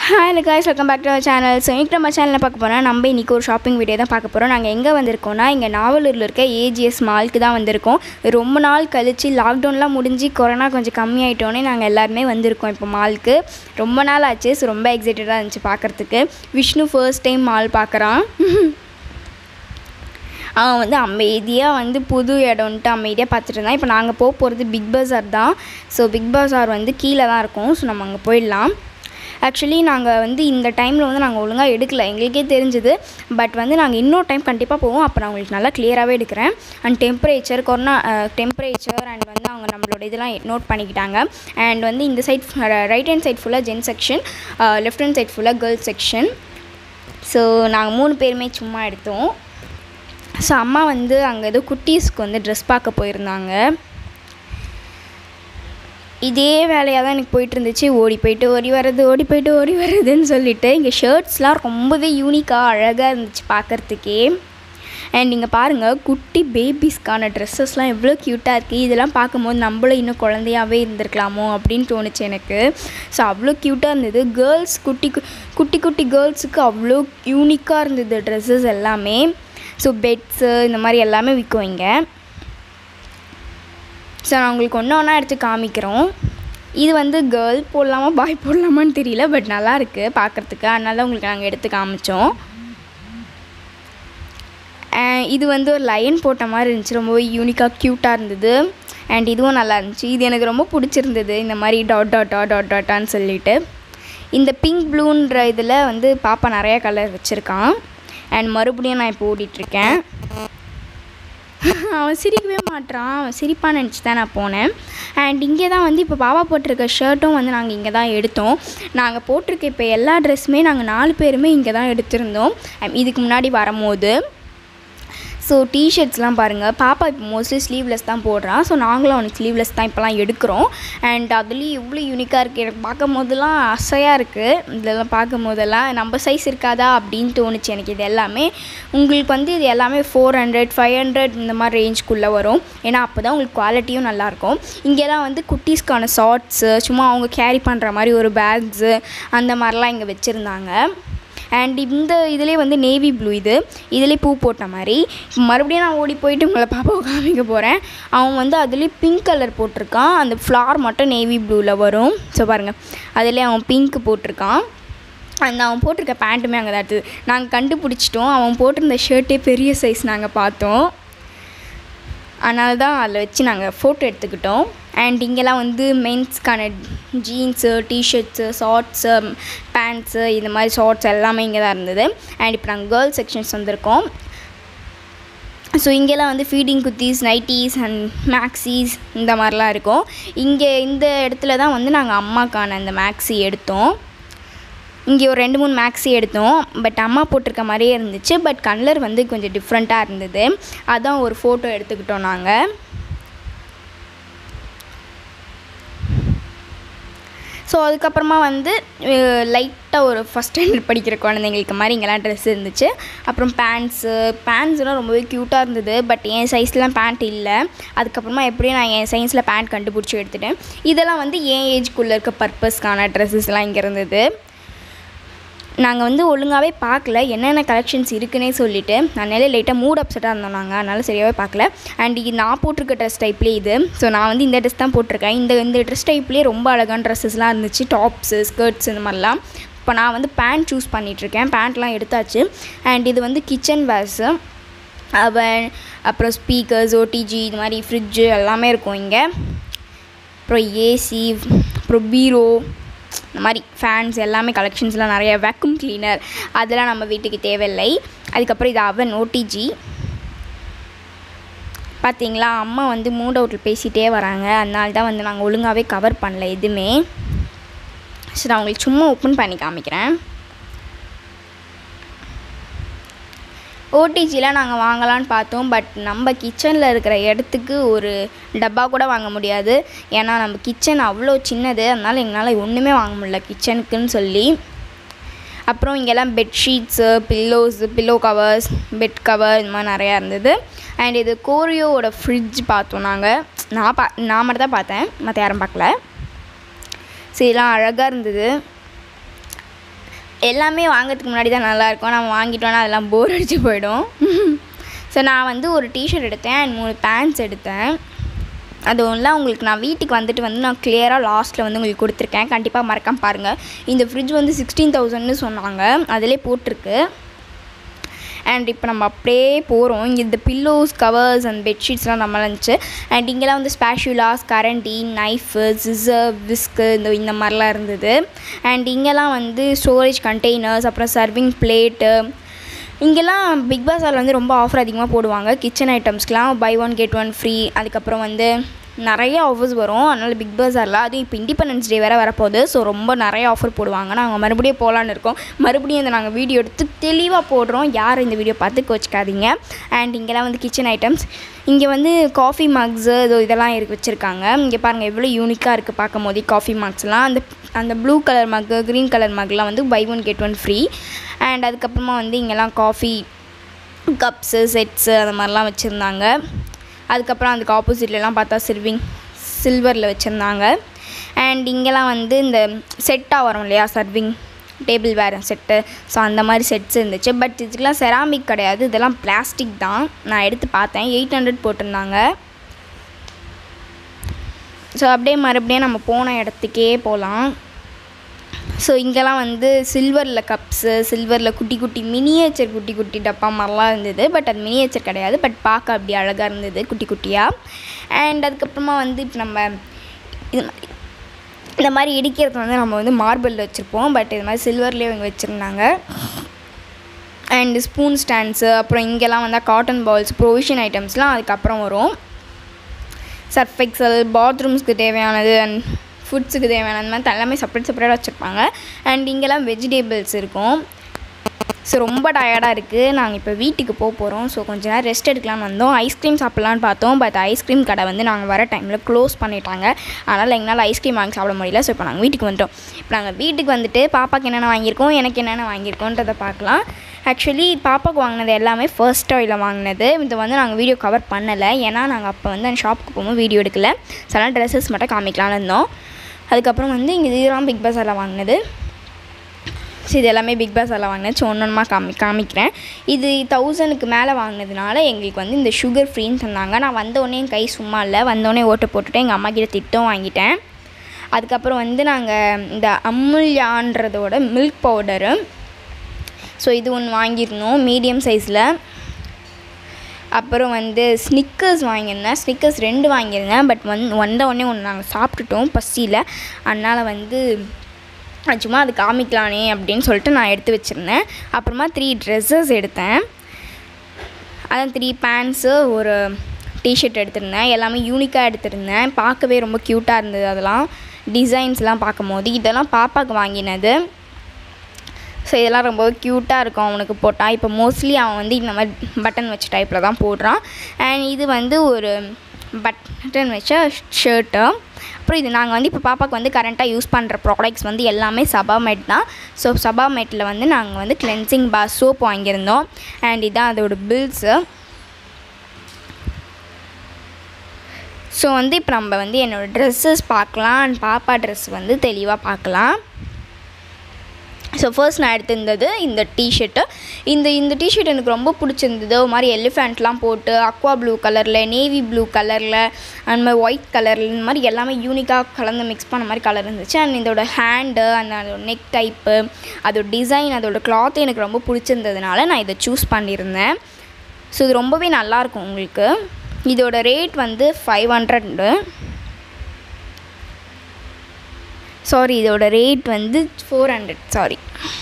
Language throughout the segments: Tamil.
hi guys welcome back to our channel so இன்னைக்கு நம்ம சேனலில் பார்க்க போனால் நம்ம இன்றைக்கி ஒரு ஷாப்பிங் வீடியோ தான் பார்க்க போகிறோம் நாங்கள் எங்கே வந்திருக்கோம்னா இங்கே நாவலூரில் இருக்க ஏஜிஎஸ் மால்க்கு தான் வந்திருக்கோம் ரொம்ப நாள் கழித்து லாக்டவுன்லாம் முடிஞ்சு கொரோனா கொஞ்சம் கம்மியாயிட்டோன்னே நாங்கள் எல்லாருமே வந்திருக்கோம் இப்போ மால்க்கு ரொம்ப நாள் ஆச்சு ஸோ ரொம்ப எக்ஸைட்டடாக இருந்துச்சு பார்க்குறதுக்கு விஷ்ணு ஃபர்ஸ்ட் டைம் மால் பார்க்குறான் அவன் வந்து அமைதியாக வந்து புது இடம்ன்ட்டு அமைதியாக பார்த்துட்டு இருந்தான் இப்போ நாங்கள் போக போகிறது பிக் பஸார் தான் ஸோ பிக் பஸார் வந்து கீழே தான் இருக்கும் ஸோ நம்ம அங்கே போயிடலாம் ஆக்சுவலி நாங்கள் வந்து இந்த டைமில் வந்து நாங்கள் ஒழுங்காக எடுக்கல எங்களுக்கே தெரிஞ்சுது பட் வந்து நாங்கள் இன்னொரு டைம் கண்டிப்பாக போவோம் அப்போ நான் உங்களுக்கு நல்லா கிளியராகவே எடுக்கிறேன் and temperature corona temperature and வந்து அவங்க நம்மளோட இதெல்லாம் நோட் பண்ணிக்கிட்டாங்க அண்ட் வந்து இந்த சைட் ரைட் ஹேண்ட் சைட் ஃபுல்லாக gents section left hand side ஃபுல்லாக கேர்ள்ஸ் செக்ஷன் ஸோ நாங்கள் மூணு பேருமே சும்மா எடுத்தோம் ஸோ அம்மா வந்து அங்கே ஏதோ குட்டீஸ்க்கு வந்து ட்ரெஸ் பார்க்க போயிருந்தாங்க இதே வேலையாக தான் எனக்கு போயிட்டு இருந்துச்சு ஓடி போயிட்டு ஓடி வர்றது ஓடி போயிட்டு ஓடி வர்றதுன்னு சொல்லிட்டு இங்கே ஷர்ட்ஸ்லாம் ரொம்பவே யூனிக்காக அழகாக இருந்துச்சு பார்க்குறதுக்கே அண்ட் இங்கே பாருங்கள் குட்டி பேபிஸ்க்கான ட்ரெஸ்ஸஸ்லாம் எவ்வளோ க்யூட்டாக இருக்குது இதெல்லாம் பார்க்கும்போது நம்மளும் இன்னும் குழந்தையாகவே இருந்திருக்கலாமோ அப்படின்னு தோணுச்சு எனக்கு ஸோ அவ்வளோ க்யூட்டாக இருந்தது கேர்ள்ஸ் குட்டி கு- குட்டி குட்டி கேர்ள்ஸுக்கு அவ்வளோ யூனிக்காக இருந்தது ட்ரெஸ்ஸஸ் எல்லாமே ஸோ பெட்ஸு இந்த மாதிரி எல்லாமே விற்கும் இங்கே ஸோ நான் உங்களுக்கு ஒன்று ஒன்றா எடுத்து காமிக்கிறோம் இது வந்து கேர்ள் போடலாமா பாய் போடலாமான்னு தெரியல பட் நல்லா இருக்குது பார்க்குறதுக்கு அதனால தான் உங்களுக்கு நாங்கள் எடுத்து காமிச்சோம் அஹ் இது வந்து ஒரு லைன் போட்ட மாதிரி இருந்துச்சு ரொம்பவே யூனிக்காக க்யூட்டாக இருந்தது அண்ட் இதுவும் நல்லா இருந்துச்சு இது எனக்கு ரொம்ப பிடிச்சிருந்தது இந்த மாதிரி டாட் டாட் டாட் டாட் டாட்டான்னு சொல்லிட்டு இந்த பிங்க் ப்ளூன்ற இதில் வந்து பாப்பா நிறைய கலர் வச்சுருக்கான் அண்ட் மறுபடியும் நான் இப்போ ஓடிட்டுருக்கேன் அவன் சிரிக்கவே மாட்றான் அவன் சிரிப்பான்னு நினச்சி தான் நான் போனேன் அண்ட் இங்கே தான் வந்து இப்போ பாப்பா போட்டிருக்க ஷர்ட்டும் வந்து நாங்கள் இங்கே தான் எடுத்தோம் நாங்கள் போட்டிருக்க இப்போ எல்லா ட்ரெஸ்ஸுமே நாங்கள் நாலு பேருமே இங்கே தான் எடுத்திருந்தோம் அம், இதுக்கு முன்னாடி வரும்போது ஸோ டிஷர்ட்ஸ்லாம் பாருங்கள் பாப்பா இப்போ மோஸ்ட்லி ஸ்லீவ்லெஸ் தான் போடுறான் ஸோ நாங்களும் அவனுக்கு ஸ்லீவ்லெஸ் தான் இப்போலாம் எடுக்கிறோம் அண்ட் அதுலேயும் எவ்வளோ யூனிக்காக இருக்குது எனக்கு பார்க்கும் போதெல்லாம் அசையாக இருக்குது இதெல்லாம் பார்க்கும் போதெல்லாம் நம்ம சைஸ் இருக்காதா அப்படின்னு தோணுச்சு எனக்கு இது எல்லாமே உங்களுக்கு வந்து இது எல்லாமே ஃபோர் ஹண்ட்ரட் ஃபைவ் ஹண்ட்ரட் இந்த மாதிரி ரேஞ்சுக்குள்ளே வரும் ஏன்னா அப்போ தான் உங்களுக்கு குவாலிட்டியும் நல்லாயிருக்கும் இங்கே தான் வந்து குட்டீஸ்க்கான ஷார்ட்ஸு சும்மா அவங்க கேரி பண்ணுற மாதிரி ஒரு பேக்ஸு அந்த மாதிரிலாம் இங்கே வச்சுருந்தாங்க அண்ட் இந்த இதுலேயே வந்து நேவி ப்ளூ இது இதுலேயே பூ போட்ட மாதிரி மறுபடியும் நான் ஓடி போயிட்டு உங்களை பாப்பாவை காமிக்க போகிறேன் அவன் வந்து அதுலேயே பிங்க் கலர் போட்டிருக்கான் அந்த ஃப்ளார் மட்டும் நேவி ப்ளூவில் வரும் ஸோ பாருங்கள் அதுலேயே அவன் பிங்க் போட்டிருக்கான் அந்த அவன் போட்டிருக்க பேண்ட்டுமே அங்கே தான் இருக்குது நாங்கள் கண்டுபிடிச்சிட்டோம் அவன் போட்டிருந்த ஷர்ட்டே பெரிய சைஸ் நாங்கள் பார்த்தோம் அதனால தான் அதில் வச்சு நாங்கள் ஃபோட்டோ எடுத்துக்கிட்டோம் அண்ட் இங்கெல்லாம் வந்து மென்ஸ்க்கான ஜீன்ஸு டிஷர்ட்ஸு ஷார்ட்ஸு பேண்ட்ஸு இந்த மாதிரி ஷார்ட்ஸ் எல்லாமே இங்கே தான் இருந்தது அண்ட் இப்போ நாங்கள் கேர்ள்ஸ் செக்ஷன்ஸ் வந்திருக்கோம் ஸோ இங்கெல்லாம் வந்து feeding kurtis nighties and maxis இந்த மாதிரிலாம் இருக்கும் இங்கே இந்த இடத்துல தான் வந்து நாங்கள் அம்மாக்கான அந்த மேக்ஸி எடுத்தோம் இங்கே ஒரு ரெண்டு மூணு மேக்ஸி எடுத்தோம் பட் அம்மா போட்டிருக்க மாதிரியே இருந்துச்சு பட் கலர் வந்து கொஞ்சம் டிஃப்ரெண்ட்டாக இருந்தது அதான் ஒரு ஃபோட்டோ எடுத்துக்கிட்டோம் நாங்கள் ஸோ அதுக்கப்புறமா வந்து லைட்டாக ஒரு ஃபஸ்ட் ஸ்டாண்டர்ட் படிக்கிற குழந்தைங்களுக்கு மாதிரி இங்கெல்லாம் ட்ரெஸ் இருந்துச்சு அப்புறம் பேண்ட்ஸு பேண்ட்ஸ்லாம் ரொம்பவே க்யூட்டாக இருந்தது பட் என் சைஸ்லாம் பேண்ட் இல்லை அதுக்கப்புறமா எப்படியும் நான் என் சைஸில் பேண்ட் கண்டுபிடிச்சி எடுத்துட்டேன் இதெல்லாம் வந்து என் ஏஜ்குள்ளே இருக்க பர்பஸ்க்கான ட்ரெஸ்ஸஸ்லாம் இங்கே இருந்தது நாங்கள் வந்து ஒழுங்காகவே பார்க்கல என்னென்ன கலெக்ஷன்ஸ் இருக்குன்னே சொல்லிட்டு அதனால லைட்டாக மூட் அப்செட்டாக இருந்தோம் நாங்கள் அதனால சரியாகவே பார்க்கல அண்ட் இது நான் போட்டிருக்க ட்ரெஸ் டைப்லேயே இது ஸோ நான் வந்து இந்த ட்ரெஸ் தான் போட்டிருக்கேன் இந்த இந்த ட்ரெஸ் டைப்லேயே ரொம்ப அழகான ட்ரெஸ்ஸஸ்லாம் இருந்துச்சு டாப்ஸு ஸ்கர்ட்ஸ் இந்த மாதிரிலாம் இப்போ நான் வந்து பேண்ட் சூஸ் பண்ணிகிட்ருக்கேன் பேண்ட்லாம் எடுத்தாச்சு அண்ட் இது வந்து கிச்சன் வேர்ஸு அவன் அப்புறம் ஸ்பீக்கர்ஸ் ஓடிஜி இது மாதிரி ஃப்ரிட்ஜு எல்லாமே இருக்கும் இங்கே அப்புறம் ஏசி அப்புறம் பீரோ இந்த மாதிரி ஃபேன்ஸ் எல்லாமே கலெக்ஷன்ஸ்லாம் நிறைய வேக்யூம் கிளீனர் அதெல்லாம் நம்ம வீட்டுக்கு தேவையில்லை அதுக்கப்புறம் இது அவன் ஓடிஜி பார்த்தீங்களா அம்மா வந்து மூட் அவுட்டில் பேசிகிட்டே வராங்க அதனால தான் வந்து நாங்கள் ஒழுங்காகவே கவர் பண்ணல எதுவுமே சரி நான் உங்களுக்கு சும்மா ஓப்பன் பண்ணி காமிக்கிறேன் ஓடிஜிலாம் நாங்கள் வாங்கலான்னு பார்த்தோம் பட் நம்ம கிச்சனில் இருக்கிற இடத்துக்கு ஒரு டப்பா கூட வாங்க முடியாது ஏன்னா நம்ம கிச்சன் அவ்வளோ சின்னது அதனால் எங்களால் ஒன்றுமே வாங்க முடியல கிச்சனுக்குன்னு சொல்லி அப்புறம் இங்கெல்லாம் bedsheets pillows pillow covers bed cover இந்த மாதிரி நிறையா இருந்தது அண்ட் இது கோரியோவோட ஃப்ரிட்ஜ் பார்த்தோம் நாங்கள் நான் பா நான் மட்டும் தான் பார்த்தேன் மற்ற யாரும் பார்க்கல சரி இதெல்லாம் அழகாக இருந்தது எல்லாமே வாங்கிறதுக்கு முன்னாடி தான் நல்லாயிருக்கும் நம்ம வாங்கிட்டோன்னா அதெல்லாம் போர் அடிச்சு போயிடும் ஸோ நான் வந்து ஒரு டிஷர்ட் எடுத்தேன் அண்ட் மூணு பேண்ட்ஸ் எடுத்தேன் அது ஒன்றுலாம் உங்களுக்கு நான் வீட்டுக்கு வந்துட்டு வந்து நான் கிளியராக லாஸ்ட்டில் வந்து உங்களுக்கு கொடுத்துருக்கேன் கண்டிப்பாக மறக்காம பாருங்கள் இந்த ஃப்ரிட்ஜ் வந்து சிக்ஸ்டீன் தௌசண்ட்னு சொன்னாங்க அதிலே போட்டிருக்கு அண்ட் இப்போ நம்ம அப்படியே போகிறோம் இங்கே இந்த பில்லோஸ் கவர்ஸ் அண்ட் பெட்ஷீட்ஸ்லாம் நம்ம இருந்துச்சு அண்ட் இங்கெல்லாம் வந்து ஸ்பேஷுலாஸ் கரண்டி நைஃபு சிசர் விஸ்கு இந்த இந்த மாதிரிலாம் இருந்தது அண்ட் இங்கெல்லாம் வந்து ஸ்டோரேஜ் கண்டெய்னர்ஸ் அப்புறம் சர்விங் பிளேட்டு இங்கெல்லாம் பிக் பாஸாரில் வந்து ரொம்ப ஆஃபர் அதிகமாக போடுவாங்க கிச்சன் ஐட்டம்ஸ்க்கெலாம் buy one get one free அதுக்கப்புறம் வந்து நிறைய ஆஃபர்ஸ் வரும் அதனால் பிக் பாஸாரில் அதுவும் இப்போ இண்டிபெண்டன்ஸ் டே வேறு வரப்போகுது ஸோ ரொம்ப நிறைய ஆஃபர் போடுவாங்க நாங்கள் மறுபடியும் போகலான்னு இருக்கோம் மறுபடியும் இந்த நாங்கள் வீடியோ எடுத்து தெளிவாக போடுறோம் யாரும் இந்த வீடியோ பார்த்து கோச்சிக்காதீங்க அண்ட் இங்கெல்லாம் வந்து கிச்சன் ஐட்டம்ஸ் இங்கே வந்து காஃபி மக்ஸு இது இதெல்லாம் இருக்கு வச்சுருக்காங்க இங்கே பாருங்கள் எவ்வளோ யூனிக்காக இருக்குது பார்க்கும் போதே காஃபி மக்ஸ்லாம் அந்த அந்த blue colour mug green colour மக்லாம் வந்து buy one get one free and அதுக்கப்புறமா வந்து இங்கெல்லாம் காஃபி கப்ஸு செட்ஸு அந்த மாதிரிலாம் வச்சுருந்தாங்க அதுக்கப்புறம் அதுக்கு ஆப்போசிட்லலாம் பார்த்தா சில்விங் சில்வரில் வச்சுருந்தாங்க அண்ட் இங்கெல்லாம் வந்து இந்த செட்டாக வரும் இல்லையா சர்விங் டேபிள் வேறு செட்டு ஸோ அந்த மாதிரி செட்ஸ் இருந்துச்சு பட் இதுக்கெலாம் செராமிக் கிடையாது இதெல்லாம் பிளாஸ்டிக் தான் நான் எடுத்து பார்த்தேன் எயிட் ஹண்ட்ரட் போட்டிருந்தாங்க ஸோ அப்படியே மறுபடியும் நம்ம போன இடத்துக்கே போகலாம் ஸோ இங்கெல்லாம் வந்து சில்வரில் கப்ஸு சில்வரில் குட்டி குட்டி மினியேச்சர் குட்டி குட்டி டப்பா மாதிரிலாம் இருந்தது பட் அது மினியேச்சர் கிடையாது பட் பார்க்க அப்படி அழகாக இருந்தது குட்டி குட்டியாக அண்ட் அதுக்கப்புறமா வந்து இப்போ நம்ம இது மாதிரி இந்த மாதிரி இடிக்கிறது வந்து நம்ம வந்து மார்பிளில் வச்சுருப்போம் பட் இது மாதிரி சில்வர்லேயே இவங்க வச்சுருந்தாங்க அண்ட் ஸ்பூன் ஸ்டாண்ட்ஸு அப்புறம் இங்கெல்லாம் வந்தால் காட்டன் பால்ஸ் ப்ரொவிஷன் ஐட்டம்ஸ்லாம் அதுக்கப்புறம் வரும் சர்ஃப் எக்ஸல் பாத்ரூம்ஸ்க்கு தேவையானது அண்ட் ஃபுட்ஸுக்கு தேவையான அந்த மாதிரி எல்லாமே செப்பரேட் செப்பரேட்டாக வச்சுருப்பாங்க அண்ட் இங்கெல்லாம் வெஜிடேபிள்ஸ் இருக்கும் ஸோ ரொம்ப டயர்டாக இருக்குது நாங்கள் இப்போ வீட்டுக்கு போக போகிறோம் ஸோ கொஞ்ச நேரம் ரெஸ்ட் எடுக்கலாம்னு வந்தோம் ஐஸ்கிரீம் சாப்பிட்லான்னு பார்த்தோம் பட் ஐஸ்கிரீம் கடை வந்து நாங்கள் வர டைமில் க்ளோஸ் பண்ணிட்டாங்க அதனால் எங்களால் ஐஸ்கிரீம் வாங்கி சாப்பிட முடியல ஸோ இப்போ நாங்கள் வீட்டுக்கு வந்துட்டோம் இப்போ நாங்கள் வீட்டுக்கு வந்துட்டு பாப்பாக்கு என்னென்ன வாங்கியிருக்கோம் எனக்கு என்னென்ன வாங்கியிருக்கோன்றதை பார்க்கலாம் ஆக்சுவலி பாப்பாவுக்கு வாங்கினது எல்லாமே ஃபர்ஸ்ட் டாயில் வாங்கினது இது வந்து நாங்கள் வீடியோ கவர் பண்ணலை ஏன்னா நாங்கள் அப்போ வந்து அந்த ஷாப்புக்கு போகும்போது வீடியோ எடுக்கல சில ட்ரெஸ்ஸஸ் மட்டும் காமிக்கலாம்னு இருந்தோம் அதுக்கப்புறம் வந்து இங்கே இதெல்லாம் பிக் பாஸாரில் வாங்கினது ஸோ இது எல்லாமே பிக் பாஸாரில் வாங்கினது ஸோ ஒன்று ஒன்றா காமி காமிக்கிறேன் இது தௌசண்ட்க்கு மேலே வாங்கினதுனால எங்களுக்கு வந்து இந்த சுகர் ஃப்ரீன்னு தந்தாங்க நான் வந்தோடனே என் கை சும்மா இல்லை வந்தோடனே ஓட்டை போட்டுட்டு எங்கள் அம்மா கிட்ட திட்டம் வாங்கிட்டேன் அதுக்கப்புறம் வந்து நாங்கள் இந்த அமுல்யான்றதோட மில்க் பவுடரு ஸோ இது ஒன்று வாங்கியிருந்தோம் மீடியம் சைஸில் அப்புறம் வந்து ஸ்னிக்கர்ஸ் வாங்கியிருந்தேன் ஸ்னிக்கர்ஸ் ரெண்டு வாங்கியிருந்தேன் பட் வந் வந்த உடனே ஒன்று நாங்கள் சாப்பிட்டுட்டோம் பசியில் அதனால் வந்து அது சும்மா அது காமிக்கலானே அப்படின்னு சொல்லிட்டு நான் எடுத்து வச்சுருந்தேன் அப்புறமா த்ரீ ட்ரெஸ்ஸஸ் எடுத்தேன் அதான் த்ரீ பேண்ட்ஸு ஒரு டிஷர்ட் எடுத்திருந்தேன் எல்லாமே யூனிக்காக எடுத்திருந்தேன் பார்க்கவே ரொம்ப க்யூட்டாக இருந்தது அதெல்லாம் டிசைன்ஸ்லாம் பார்க்கும்போது இதெல்லாம் பாப்பாவுக்கு வாங்கினது ஸோ இதெல்லாம் ரொம்ப க்யூட்டாக இருக்கும் அவனுக்கு போட்டால் இப்போ மோஸ்ட்லி அவன் வந்து இந்த மாதிரி பட்டன் வச்ச டைப்பில் தான் போடுறான் அண்ட் இது வந்து ஒரு பட்டன் வச்ச ஷர்ட்டு அப்புறம் இது நாங்கள் வந்து இப்போ பாப்பாவுக்கு வந்து கரண்ட்டாக யூஸ் பண்ணுற ப்ராடக்ட்ஸ் வந்து எல்லாமே சபாமேட் தான் ஸோ சபாமேட்டில் வந்து நாங்கள் வந்து கிளென்சிங் பார் சோப் வாங்கியிருந்தோம் அண்ட் இதான் அதோட பில்ஸு ஸோ வந்து இப்போ நம்ம வந்து என்னோடய ட்ரெஸ்ஸஸ் பார்க்கலாம் அண்ட் பாப்பா ட்ரெஸ் வந்து தெளிவாக பார்க்கலாம் ஸோ ஃபர்ஸ்ட் நான் எடுத்திருந்தது இந்த டிஷர்ட்டு இந்த இந்த டிஷர்ட் எனக்கு ரொம்ப பிடிச்சிருந்தது ஒரு மாதிரி எலிஃபெண்ட்லாம் போட்டு அக்வா ப்ளூ கலரில் நேவி ப்ளூ கலரில் அந்த மாதிரி ஒயிட் கலரில் இந்த மாதிரி எல்லாமே யூனிக்காக கலந்து மிக்ஸ் பண்ண மாதிரி கலர் இருந்துச்சு அண்ட் இதோட ஹேண்டு அந்த அதோட நெக் டைப்பு அதோட டிசைன் அதோட கிளாத் எனக்கு ரொம்ப பிடிச்சிருந்ததுனால நான் இதை சூஸ் பண்ணியிருந்தேன் ஸோ இது ரொம்பவே நல்லாயிருக்கும் உங்களுக்கு இதோட ரேட் வந்து ஃபைவ் ஹண்ட்ரடு சாரி இதோட ரேட் வந்து ஃபோர் ஹண்ட்ரட் சாரி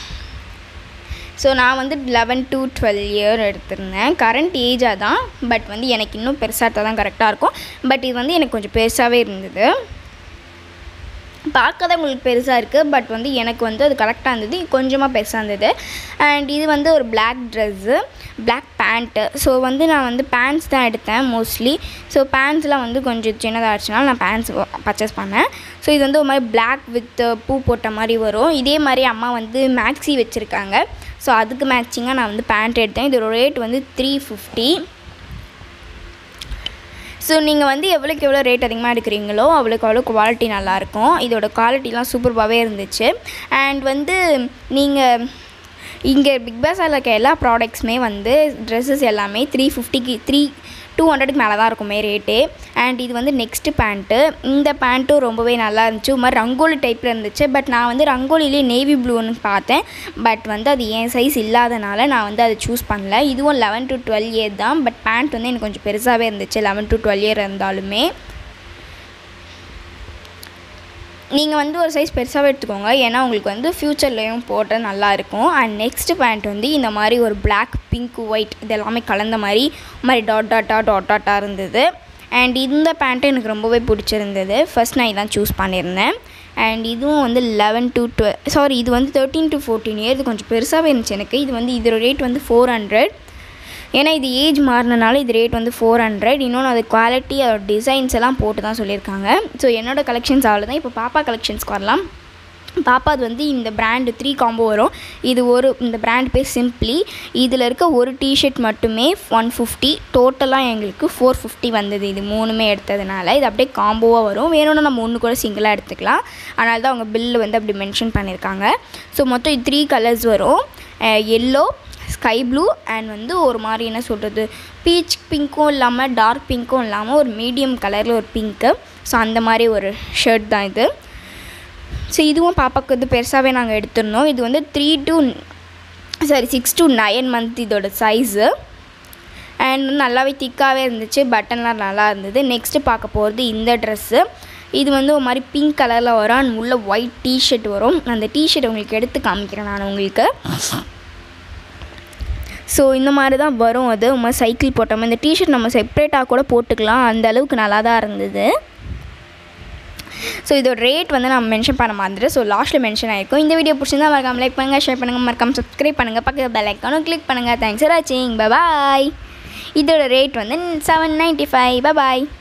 ஸோ நான் வந்து லெவன் டு டுவெல் இயர் எடுத்திருந்தேன் கரண்ட் ஏஜாக தான் பட் வந்து எனக்கு இன்னும் பெருசாக இருந்தால் தான் கரெக்டாக இருக்கும் பட் இது வந்து எனக்கு கொஞ்சம் பெருசாகவே இருந்தது பார்க்க தான் உங்களுக்கு பெருசாக இருக்குது பட் வந்து எனக்கு வந்து அது கரெக்டாக இருந்தது கொஞ்சமாக பெருசாக இருந்தது அண்ட் இது வந்து ஒரு black dress black pant so வந்து நான் வந்து பேண்ட்ஸ் தான் எடுத்தேன் மோஸ்ட்லி ஸோ பேண்ட்ஸ்லாம் வந்து கொஞ்சம் சின்னதாக ஆச்சுனால நான் பேண்ட்ஸ் பர்ச்சேஸ் பண்ணேன் ஸோ இது வந்து ஒரு மாதிரி பிளாக் வித் பூ போட்ட மாதிரி வரும் இதே மாதிரி அம்மா வந்து மேக்ஸி வச்சுருக்காங்க ஸோ அதுக்கு மேட்சிங்காக நான் வந்து பேண்ட் எடுத்தேன் இதோட ரேட் வந்து த்ரீ ஃபிஃப்டி ஸோ நீங்கள் வந்து எவ்வளோக்கு எவ்வளோ ரேட் அதிகமாக எடுக்கிறீங்களோ அவ்வளோக்கு அவ்வளோ குவாலிட்டி நல்லாயிருக்கும் இதோட குவாலிட்டிலாம் சூப்பர்பாகவே இருந்துச்சு அண்ட் வந்து நீங்கள் இங்கே பிக் பாஸில் இருக்க எல்லா ப்ராடக்ட்ஸுமே வந்து ட்ரெஸ்ஸஸ் எல்லாமே த்ரீ ஃபிஃப்டிக்கு த்ரீ டூ ஹண்ட்ரடுக்கு மேலே தான் இருக்குமே ரேட்டே அண்ட் இது வந்து நெக்ஸ்ட்டு பேண்ட்டு இந்த பேண்ட்டும் ரொம்பவே நல்லா இருந்துச்சு ஒரு மாதிரி ரங்கோலி டைப்பில் இருந்துச்சு பட் நான் வந்து ரங்கோலிலே நேவி ப்ளூன்னு பார்த்தேன் பட் வந்து அது என் சைஸ் இல்லாதனால நான் வந்து அதை சூஸ் பண்ணல இதுவும் லெவன் டு டுவெல் இயர் தான் பட் பேண்ட் வந்து எனக்கு கொஞ்சம் பெருசாகவே இருந்துச்சு லெவன் டு டுவெல் இயர் இருந்தாலுமே நீங்கள் வந்து ஒரு சைஸ் பெருசாகவே எடுத்துக்கோங்க ஏன்னா உங்களுக்கு வந்து ஃப்யூச்சர்லேயும் போட்ட நல்லா இருக்கும் அண்ட் நெக்ஸ்ட் பேண்ட் வந்து இந்த மாதிரி ஒரு பிளாக் பிங்க் ஒயிட் இது எல்லாமே கலந்த மாதிரி ஒரு மாதிரி டாட் டாட்டா டாட் டாட்டாக இருந்தது அண்ட் இந்த பேண்ட்டு எனக்கு ரொம்பவே பிடிச்சிருந்தது ஃபர்ஸ்ட் நான் இதான் சூஸ் பண்ணியிருந்தேன் அண்ட் இதுவும் வந்து லெவன் டு டுவெல் சாரி இது வந்து தேர்ட்டீன் டு ஃபோர்டீன் இயர் இது கொஞ்சம் பெருசாகவே இருந்துச்சு எனக்கு இது வந்து இதோட ரேட் வந்து ஃபோர் ஹண்ட்ரட் ஏன்னா இது ஏஜ் மாறினால இது ரேட் வந்து ஃபோர் ஹண்ட்ரட் இன்னொன்று அது குவாலிட்டி அதோட டிசைன்ஸ் எல்லாம் போட்டு தான் சொல்லியிருக்காங்க ஸோ என்னோட கலெக்ஷன்ஸ் அவ்வளோதான் இப்போ பாப்பா கலெக்ஷன்ஸ்க்கு வரலாம் பாப்பா அது வந்து இந்த பிராண்டு த்ரீ காம்போ வரும் இது ஒரு இந்த பிராண்ட் பேர் சிம்ப்ளி இதில் இருக்க ஒரு டிஷர்ட் மட்டுமே ஒன் ஃபிஃப்டி டோட்டலாக எங்களுக்கு ஃபோர் ஃபிஃப்டி வந்தது இது மூணுமே எடுத்ததுனால இது அப்படியே காம்போவாக வரும் வேணும்னா நம்ம ஒன்று கூட சிங்கிளாக எடுத்துக்கலாம் அதனால தான் அவங்க பில்லு வந்து அப்படி மென்ஷன் பண்ணியிருக்காங்க ஸோ மொத்தம் இது த்ரீ கலர்ஸ் வரும் எல்லோ ஸ்கை ப்ளூ அண்ட் வந்து ஒரு மாதிரி என்ன சொல்கிறது பீச் பிங்க்கும் இல்லாமல் டார்க் பிங்க்கும் இல்லாமல் ஒரு மீடியம் கலரில் ஒரு பிங்க்கு ஸோ அந்த மாதிரி ஒரு ஷர்ட் தான் இது ஸோ இதுவும் பாப்பாவுக்கு வந்து பெருசாகவே நாங்கள் எடுத்திருந்தோம் இது வந்து three to sorry six to nine month இதோட சைஸு அண்ட் நல்லாவே திக்காகவே இருந்துச்சு பட்டன்லாம் நல்லா இருந்தது நெக்ஸ்ட்டு பார்க்க போகிறது இந்த ட்ரெஸ்ஸு இது வந்து ஒரு மாதிரி பிங்க் கலரில் வரும் அண்ட் உள்ள ஒயிட் டிஷர்ட் வரும் அந்த டிஷர்ட் உங்களுக்கு எடுத்து காமிக்கிறேன் நான் உங்களுக்கு ஸோ இந்த மாதிரி தான் வரும் அது ஒரு மாதிரி சைக்கிள் போட்டோம் இந்த டிஷர்ட் நம்ம செப்ரேட்டாக கூட போட்டுக்கலாம் அந்த அளவுக்கு நல்லா தான் இருந்தது ஸோ இதோட ரேட் வந்து நான் மென்ஷன் பண்ண மாதிரி ஸோ லாஸ்ட்டில் மென்ஷன் ஆயிருக்கும் இந்த வீடியோ பிடிச்சிருந்தா மறக்காம லைக் பண்ணுங்கள் ஷேர் பண்ணுங்கள் மறக்காம சப்ஸ்கிரைப் பண்ணுங்கள் பக்கத்தில் பெல் ஐக்கானும் கிளிக் பண்ணுங்கள் தேங்க்ஸ் ஃபார் வாட்சிங் பாய் இதோட ரேட் வந்து செவன் நைன்ட்டி ஃபைவ் பாய்